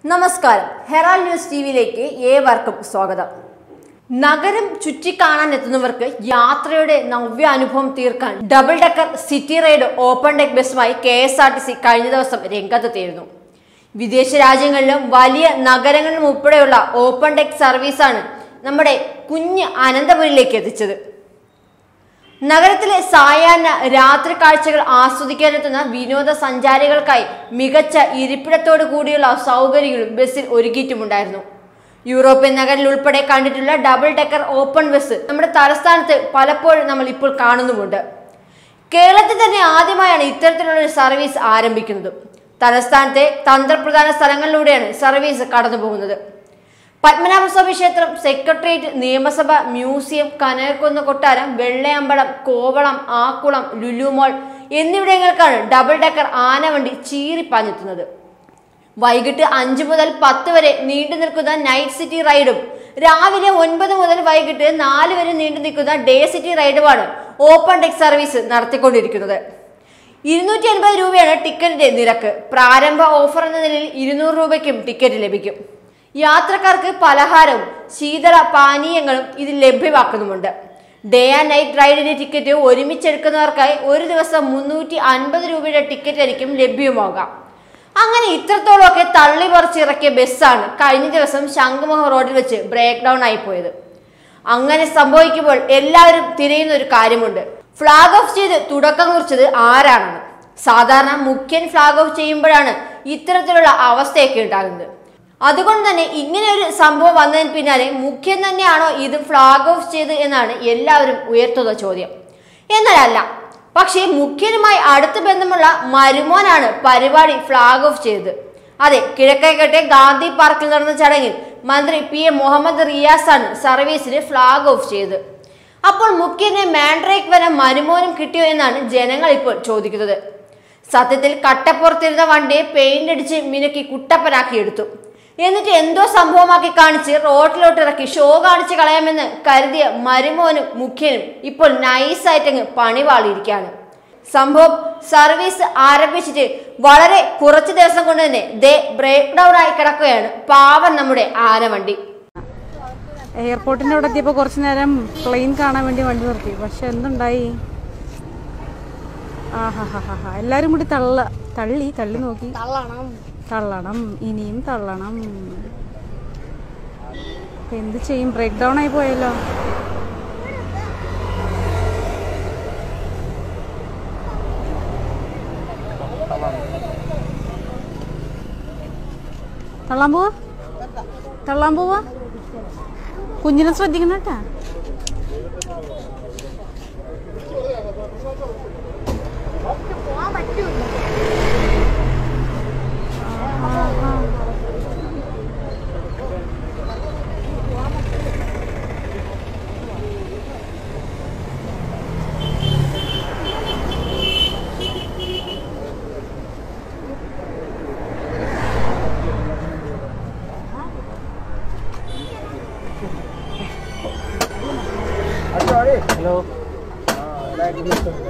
നമസ്കാരം Herald news T വിയിലേക്ക് ഏവർക്കും സ്വാഗതം നഗരം ചുറ്റിക്കാണാൻ എത്തുന്നവർക്ക് യാത്രയുടെ നവ്യാനുഭവം തീർക്കാൻ double decker city ride open deck ബസ്സുമായി K S R T C കഴിഞ്ഞ ദിവസം രംഗത്തെത്തിയിരുന്നു വിദേശ രാജ്യങ്ങളിലും വലിയ നഗരങ്ങളിലും ഉൾപ്പെടെയുള്ള ഓപ്പൺ ഡെക്ക് സർവീസാണ് നമ്മുടെ കുഞ്ഞ് അനന്തപുരിയിലേക്ക് എത്തിച്ചത് നഗരത്തിലെ സായാഹ്ന രാത്രി കാഴ്ചകൾ ആസ്വദിക്കാനെത്തുന്ന വിനോദസഞ്ചാരികൾക്കായി മികച്ച ഇരിപ്പിടത്തോടു കൂടിയുള്ള സൗകര്യങ്ങളും ബസ്സിൽ ഒരുക്കിയിട്ടുമുണ്ടായിരുന്നു യൂറോപ്യൻ നഗരിൽ ഉൾപ്പെടെ കണ്ടിട്ടുള്ള ഡബിൾ ഡെക്കർ ഓപ്പൺ ബസ് നമ്മുടെ തലസ്ഥാനത്ത് പലപ്പോഴും നമ്മൾ ഇപ്പോൾ കാണുന്നുമുണ്ട് കേരളത്തിൽ തന്നെ ആദ്യമായാണ് ഇത്തരത്തിലുള്ള ഒരു സർവീസ് ആരംഭിക്കുന്നത് തലസ്ഥാനത്തെ തന്ത്രപ്രധാന സ്ഥലങ്ങളിലൂടെയാണ് സർവീസ് കടന്നു പോകുന്നത് പത്മനാഭസ്വാമി ക്ഷേത്രം സെക്രട്ടേറിയറ്റ് നിയമസഭ മ്യൂസിയം കനകക്കുന്ന് കൊട്ടാരം വെള്ളയമ്പലം കോവളം ആക്കുളം ലുലുമോൾ എന്നിവിടങ്ങൾക്കാണ് ഡബിൾ ഡെക്കർ ആനവണ്ടി ചീറിപ്പാഞ്ഞെത്തുന്നത് വൈകിട്ട് അഞ്ച് മുതൽ പത്ത് വരെ നീണ്ടു നിൽക്കുന്ന നൈറ്റ് സിറ്റി റൈഡും രാവിലെ ഒൻപത് മുതൽ വൈകിട്ട് നാല് വരെ നീണ്ടു നിൽക്കുന്ന ഡേ സിറ്റി റൈഡുമാണ് ഓപ്പൺ ഡെക്ക് സർവീസ് നടത്തിക്കൊണ്ടിരിക്കുന്നത് ഇരുന്നൂറ്റി അൻപത് രൂപയാണ് ടിക്കറ്റിന്റെ നിരക്ക് പ്രാരംഭ ഓഫർ എന്ന നിലയിൽ ഇരുന്നൂറ് രൂപയ്ക്കും ടിക്കറ്റ് ലഭിക്കും യാത്രക്കാർക്ക് പലഹാരവും ശീതള പാനീയങ്ങളും ഇതിൽ ലഭ്യമാക്കുന്നുമുണ്ട് ഡേ ആൻഡ് നൈറ്റ് റൈഡിന്റെ ടിക്കറ്റ് ഒരുമിച്ചെടുക്കുന്നവർക്കായി ഒരു ദിവസം മുന്നൂറ്റി അൻപത് രൂപയുടെ ടിക്കറ്റ് ആയിരിക്കും ലഭ്യമാകാം അങ്ങനെ ഇത്രത്തോളമൊക്കെ തള്ളി പറിച്ചിറക്കിയ ബസ്സാണ് കഴിഞ്ഞ ദിവസം ശംഖുമുഖം റോഡിൽ വെച്ച് ബ്രേക്ക് ഡൗൺ ആയി പോയത് അങ്ങനെ സംഭവിക്കുമ്പോൾ എല്ലാവരും തിരയുന്ന ഒരു കാര്യമുണ്ട് ഫ്ലാഗ് ഓഫ് ചെയ്ത് തുടക്കം കുറിച്ചത് ആരാണെന്ന് സാധാരണ മുഖ്യൻ ഫ്ലാഗ് ഓഫ് ചെയ്യുമ്പോഴാണ് ഇത്തരത്തിലുള്ള അവസ്ഥയൊക്കെ ഉണ്ടാകുന്നത് അതുകൊണ്ട് തന്നെ ഇങ്ങനെ ഒരു സംഭവം വന്നതിന് പിന്നാലെ മുഖ്യൻ തന്നെയാണോ ഇത് ഫ്ലാഗ് ഓഫ് ചെയ്ത് എന്നാണ് എല്ലാവരും ഉയർത്തുന്ന ചോദ്യം എന്നാലല്ല പക്ഷേ മുഖ്യനുമായി അടുത്ത ബന്ധമുള്ള മരുമോനാണ് പരിപാടി ഫ്ലാഗ് ഓഫ് ചെയ്തത് അതെ കിഴക്കേക്കട്ടെ ഗാന്ധി പാർക്കിൽ നടന്ന ചടങ്ങിൽ മന്ത്രി പി എ മുഹമ്മദ് റിയാസാണ് സർവീസിന് ഫ്ലാഗ് ഓഫ് ചെയ്തത് അപ്പോൾ മുഖ്യനെ മാൻഡ്രേക്ക് വരെ മരുമോനും കിട്ടിയോ എന്നാണ് ജനങ്ങൾ ഇപ്പോൾ ചോദിക്കുന്നത് സത്യത്തിൽ കട്ടപ്പുറത്തിരുന്ന വണ്ടിയെ പെയിന്റ് അടിച്ച് മിനുക്കി കുട്ടപ്പനാക്കി എടുത്തു എന്നിട്ട് എന്തോ സംഭവമാക്കി കാണിച്ച് റോഡിലോട്ട് ഇറക്കി ഷോ കാണിച്ച് കളയാമെന്ന് കരുതിയ മരുമോനും മുഖ്യനും ഇപ്പോൾ നൈസായിട്ടങ്ങ് പണിവാളിയിരിക്കുകയാണ് സംഭവം സർവീസ് ആരംഭിച്ചിട്ട് വളരെ കുറച്ച് ദിവസം കൊണ്ട് തന്നെ ദേ ബ്രേക്ക് ഡൗൺ ആയി കിടക്കുകയാണ് പാവം നമ്മുടെ ആനവണ്ടി എയർപോർട്ടിന്റെ അവിടെ എത്തിയപ്പോൾ കുറച്ച് നേരം പ്ലെയിൻ കാണാൻ വേണ്ടി വണ്ടി നിർത്തി പക്ഷെ എന്തുണ്ടായി ആഹാഹാഹാ എല്ലാരും കൂടി തള്ള തള്ളി തള്ളി നോക്കി തള്ളണം ഇനിയും തള്ളണം ഇപ്പൊ എന്ത് ചെയ്യും ബ്രേക്ക് ഡൗൺ ആയി പോയല്ലോ തള്ളാൻ പോവാ തള്ളാൻ പോവാ കുഞ്ഞിനെ ശ്രദ്ധിക്കണം കേട്ടാ ഹലോ